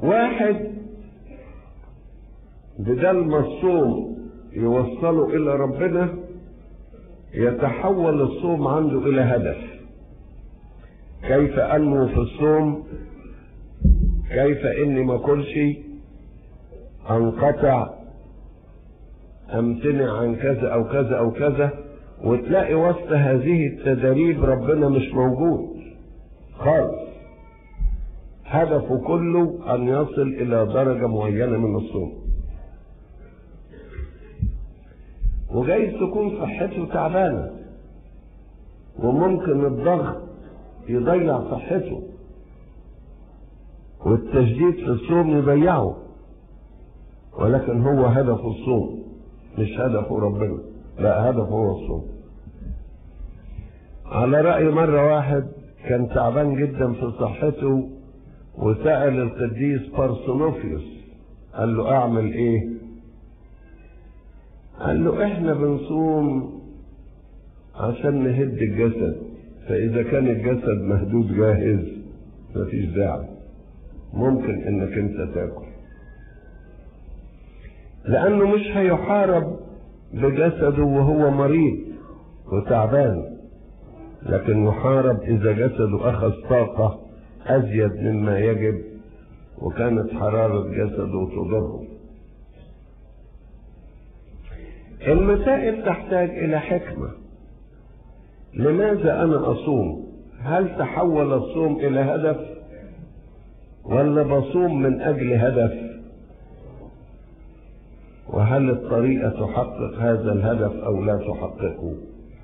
واحد بدل ما الصوم يوصله الى ربنا يتحول الصوم عنده الى هدف كيف انمو في الصوم كيف اني ما اكلش انقطع امتنع عن كذا او كذا او كذا وتلاقي وسط هذه التدريب ربنا مش موجود خالص هدفه كله ان يصل الى درجة معينة من الصوم وجايز تكون صحته تعبانة وممكن الضغط يضيع صحته والتشديد في الصوم يضيعه ولكن هو هدفه الصوم مش هدفه ربنا لا هدفه هو الصوم على رأي مرة واحد كان تعبان جدا في صحته وسأل القديس بارسونوفيوس قال له اعمل ايه قال له احنا بنصوم عشان نهد الجسد فاذا كان الجسد مهدود جاهز مفيش داعي ممكن انك انت تاكل لانه مش هيحارب بجسده وهو مريض وتعبان لكن يحارب اذا جسده اخذ طاقة ازيد مما يجب وكانت حرارة جسده تضره المسائل تحتاج الى حكمة لماذا انا اصوم هل تحول الصوم الى هدف ولا بصوم من اجل هدف وهل الطريقة تحقق هذا الهدف او لا تحققه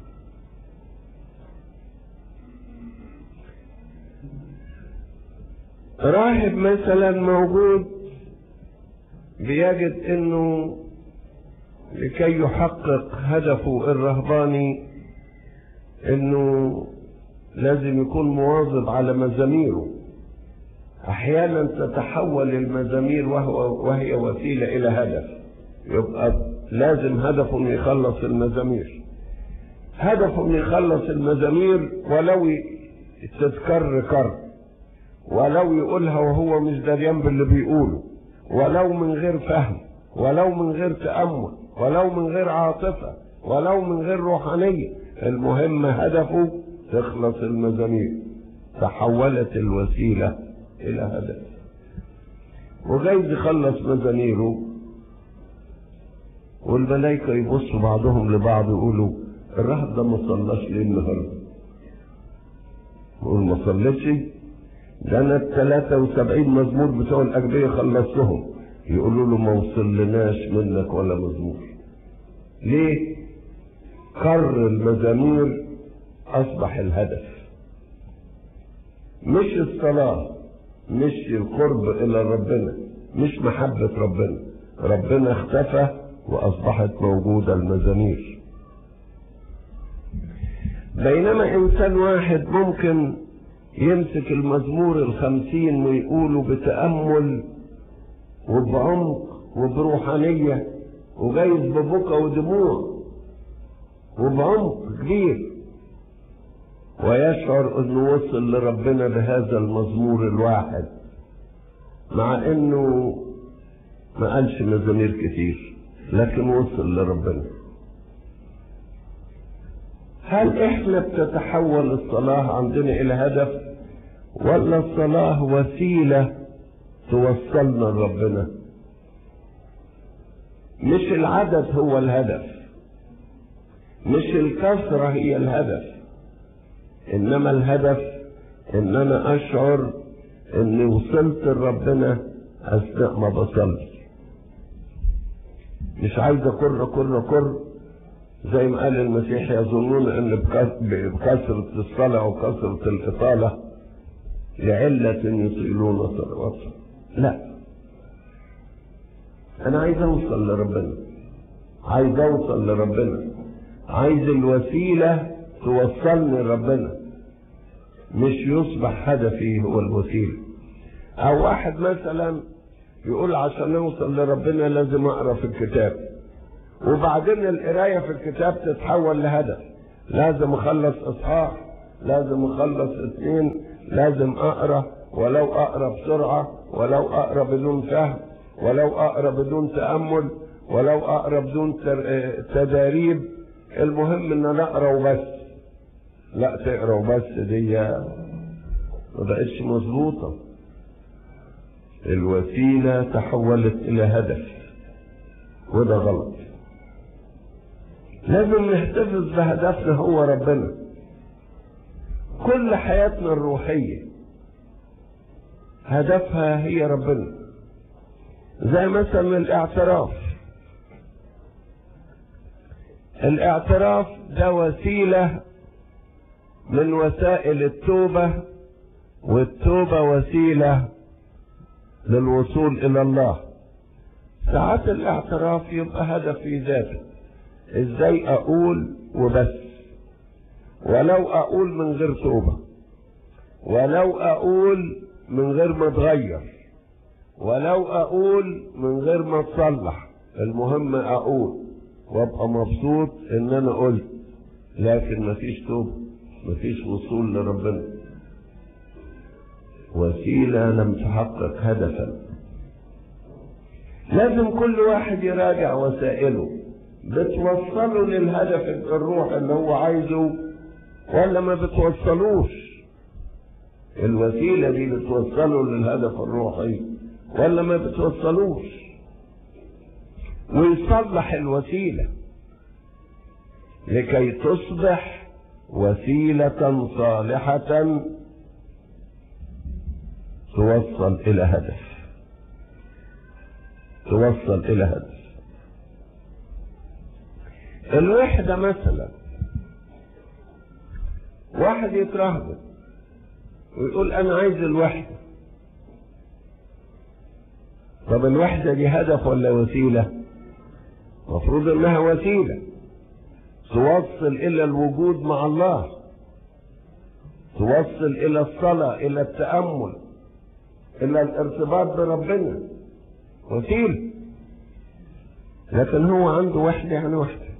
راهب مثلا موجود بيجد انه لكي يحقق هدفه الرهباني انه لازم يكون مواظب على مزاميره احيانا تتحول المزامير وهو وهي وسيله الى هدف يبقى لازم هدفه انه يخلص المزامير هدفه انه يخلص المزامير ولو تتكر كر ولو يقولها وهو مش دريان باللي بيقوله ولو من غير فهم ولو من غير تأمل ولو من غير عاطفة ولو من غير روحانية المهم هدفه تخلص المزامير تحولت الوسيلة إلى هدف وجايز يخلص مزاميره والملائكة يبصوا بعضهم لبعض يقولوا الراهب ده ما صلاش ليه النهارده؟ يقول ما صليتش ده انا ال 73 مزمور بتوع الاجبيه خلصتهم يقولوا له ما وصلناش منك ولا مزمور ليه كر المزامير اصبح الهدف مش الصلاه مش القرب الى ربنا مش محبه ربنا ربنا اختفى واصبحت موجوده المزامير بينما انسان واحد ممكن يمسك المزمور الخمسين ويقوله بتأمل وبعمق وبروحانية وجايز ببكى ودموع وبعمق كبير ويشعر انه وصل لربنا بهذا المزمور الواحد مع انه ما قالش مزامير كتير لكن وصل لربنا هل احنا بتتحول الصلاة عندنا الى هدف ولا الصلاة وسيلة توصلنا لربنا مش العدد هو الهدف مش الكثرة هي الهدف انما الهدف ان انا اشعر اني وصلت لربنا اثناء ما بصلي مش عايز اكر كر كر زي ما قال المسيح يظنون ان بكثرة الصلاة وكثرة الإطالة لعلة يطيلون صلواتهم لا أنا عايز أوصل لربنا عايز أوصل لربنا عايز الوسيلة توصلني لربنا مش يصبح هدفي هو الوسيلة أو واحد مثلا يقول عشان أوصل لربنا لازم أقرأ في الكتاب وبعدين القراية في الكتاب تتحول لهدف لازم اخلص اصحاح لازم اخلص اثنين لازم اقرا ولو اقرا بسرعه ولو اقرا بدون فهم ولو اقرا بدون تامل ولو اقرا بدون تداريب المهم ان انا اقرا وبس لا تقرا وبس دي ما بقتش مظبوطه الوسيله تحولت الى هدف وده غلط لازم نحتفظ بهدفنا هو ربنا كل حياتنا الروحيه هدفها هي ربنا زي مثلا الاعتراف الاعتراف ده وسيلة من وسائل التوبة والتوبة وسيلة للوصول إلى الله ساعات الاعتراف يبقى هدف في ذاته ازاي اقول وبس ولو اقول من غير توبة ولو اقول من غير ما اتغير ولو اقول من غير ما اتصلح المهم اقول وابقى مبسوط ان انا قلت لكن مفيش توبه مفيش وصول لربنا وسيله لم تحقق هدفا لازم كل واحد يراجع وسائله بتوصله للهدف الروح اللي هو عايزه ولا ما بتوصلوش الوسيله دي بتوصله للهدف الروحي ولا ما بتوصلوش ويصلح الوسيله لكي تصبح وسيله صالحه توصل الى هدف توصل الى هدف الوحده مثلا واحد يترهبط ويقول انا عايز الوحده طب الوحده دي هدف ولا وسيله المفروض انها وسيله توصل الى الوجود مع الله توصل الى الصلاه الى التامل الى الارتباط بربنا وسيله لكن هو عنده وحده يعني وحده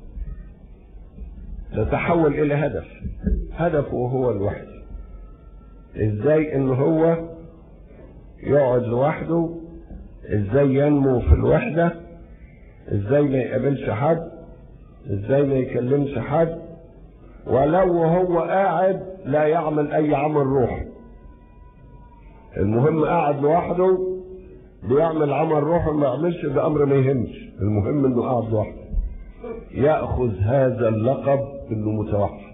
تتحول الى هدف هدفه هو الوحده ازاي ان هو يقعد لوحده ازاي ينمو في الوحده ازاي ما يقابلش حد ازاي ما يكلمش حد ولو هو قاعد لا يعمل اي عمل روحي المهم قاعد لوحده بيعمل عمل روحي ما يعملش ده امر ما يهمش المهم انه قاعد لوحده ياخذ هذا اللقب انه متوحد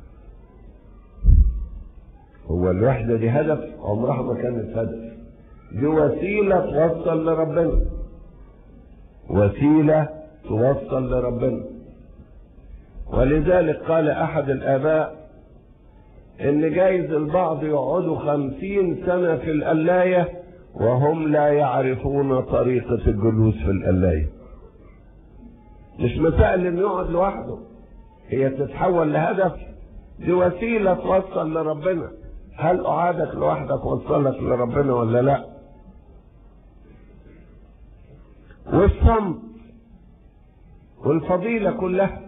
هو الوحده دي هدف عمرها ما كانت هدف دي وسيله توصل لربنا وسيله توصل لربنا ولذلك قال احد الاباء ان جايز البعض يقعدوا خمسين سنة في القلاية وهم لا يعرفون طريقة الجلوس في القلاية مش مسائل انه يقعد لوحده هي تتحول لهدف دي وسيلة توصل لربنا هل قعدك لوحدك وصلك لربنا ولا لا والصمت والفضيلة كلها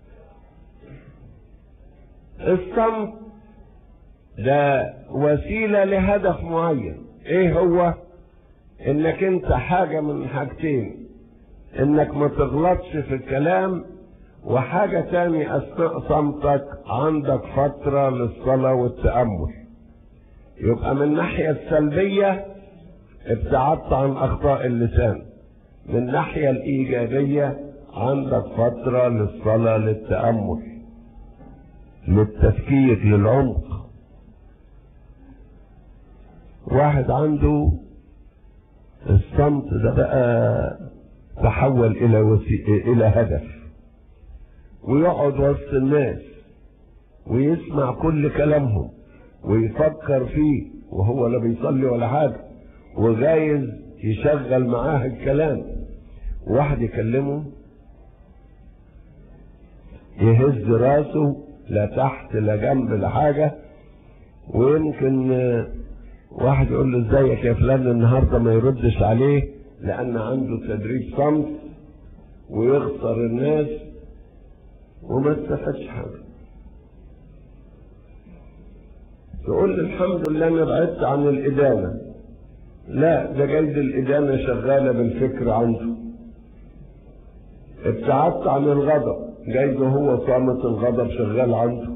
الصمت ده وسيلة لهدف معين ايه هو انك انت حاجة من حاجتين انك ما تغلطش في الكلام وحاجة تاني اثناء صمتك عندك فترة للصلاة والتأمل يبقى من الناحية السلبية ابتعدت عن اخطاء اللسان من الناحية الايجابية عندك فترة للصلاة للتأمل للتفكير للعمق واحد عنده الصمت ده بقى تحول الى وسي... الى هدف ويقعد وسط الناس ويسمع كل كلامهم ويفكر فيه وهو لا بيصلي ولا حاجه وجايز يشغل معاه الكلام واحد يكلمه يهز راسه لا تحت لا جنب لا حاجه ويمكن واحد يقول له ازيك يا فلان النهارده ما يردش عليه لان عنده تدريب صمت ويخسر الناس وما استفادش حاجه تقول لي الحمد لله انا بعدت عن الادانه لا ده جايز الادانه شغاله بالفكر عنده ابتعدت عن الغضب جايز هو صامت الغضب شغال عنده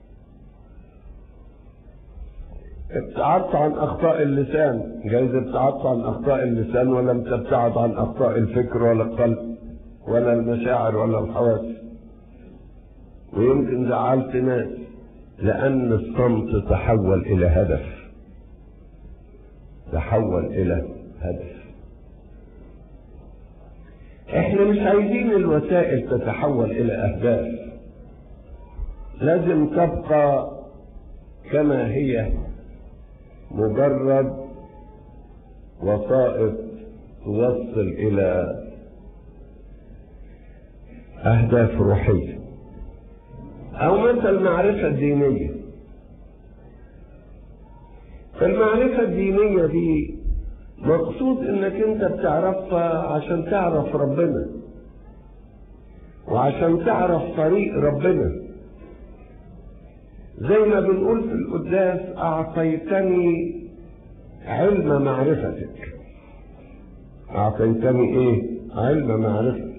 ابتعدت عن اخطاء اللسان جايز ابتعدت عن اخطاء اللسان ولم تبتعد عن اخطاء الفكر ولا القلب ولا المشاعر ولا الحواس ويمكن زعلت ناس لان الصمت تحول الى هدف تحول الى هدف احنا مش عايزين الوسائل تتحول الى اهداف لازم تبقى كما هي مجرد وسائط توصل الى اهداف روحيه او مثل المعرفه الدينيه المعرفه الدينيه دي مقصود انك انت بتعرفها عشان تعرف ربنا وعشان تعرف طريق ربنا زي ما بنقول في القداس اعطيتني علم معرفتك اعطيتني ايه علم معرفتك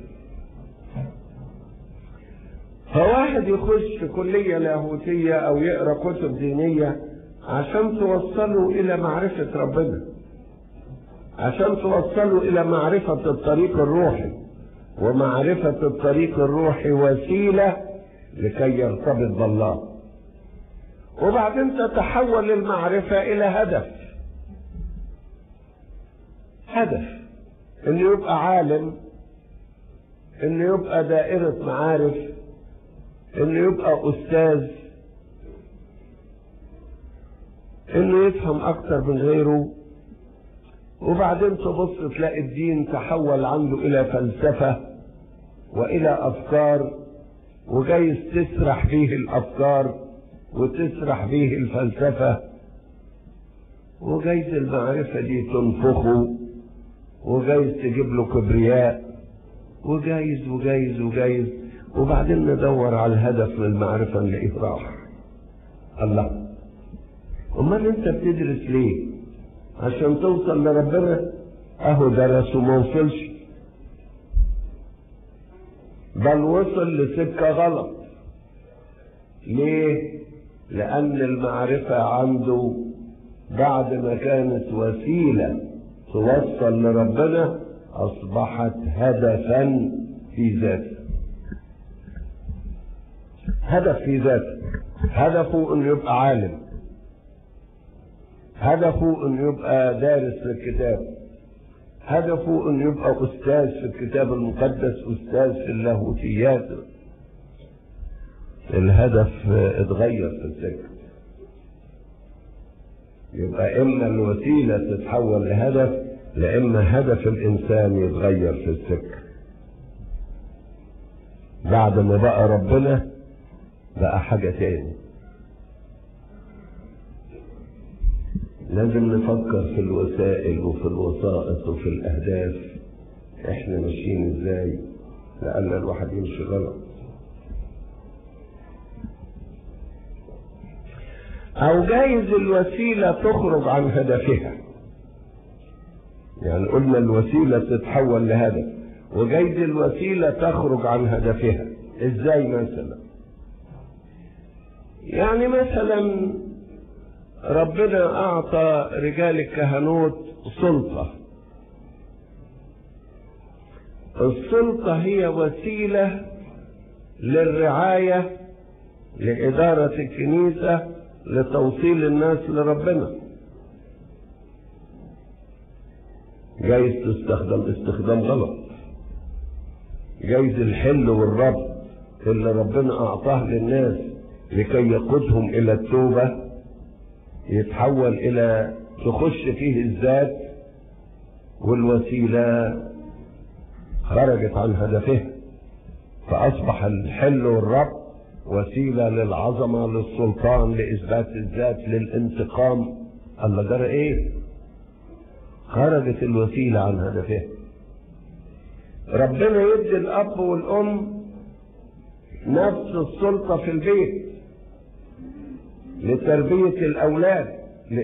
فواحد يخش كلية لاهوتية او يقرا كتب دينية عشان توصله الى معرفة ربنا عشان توصلوا الى معرفة الطريق الروحي ومعرفة الطريق الروحي وسيلة لكي يرتبط بالله وبعدين تتحول المعرفة الى هدف هدف انه يبقى عالم انه يبقى دائرة معارف انه يبقى استاذ انه يفهم اكتر من غيره وبعدين تبص تلاقي الدين تحول عنده الى فلسفه والى افكار وجايز تسرح فيه الافكار وتسرح فيه الفلسفه وجايز المعرفه دي تنفخه وجايز تجيب له كبرياء وجايز وجايز وجايز وبعدين ندور على الهدف من المعرفه نلاقيه راح الله امال انت بتدرس ليه عشان توصل لربنا اهو درس وما وصلش بل وصل لسكه غلط ليه لان المعرفه عنده بعد ما كانت وسيله توصل لربنا اصبحت هدفا في ذاته هدف في ذاته هدفه انه يبقى عالم هدفه انه يبقى دارس في الكتاب هدفه انه يبقى استاذ في الكتاب المقدس استاذ في اللاهوتيات الهدف اتغير في السكه يبقى اما الوسيله تتحول لهدف لاما هدف الانسان يتغير في السكه بعد ما بقى ربنا بقى حاجه تاني لازم نفكر في الوسائل وفي الوسائط وفي الأهداف احنا ماشيين ازاي لأن الواحد يمشي غلط أو جايز الوسيلة تخرج عن هدفها يعني قلنا الوسيلة تتحول لهدف وجايز الوسيلة تخرج عن هدفها ازاي مثلا يعني مثلا ربنا أعطى رجال الكهنوت سلطة السلطة هي وسيلة للرعاية لإدارة الكنيسة لتوصيل الناس لربنا جايز تستخدم استخدام غلط جايز الحل والرب اللي ربنا أعطاه للناس لكي يقودهم إلى التوبة يتحول الى تخش فيه الذات والوسيله خرجت عن هدفها فاصبح الحل والرب وسيله للعظمه للسلطان لاثبات الذات للانتقام الله جرى ايه خرجت الوسيله عن هدفها ربنا يدي الاب والام نفس السلطه في البيت لتربية الأولاد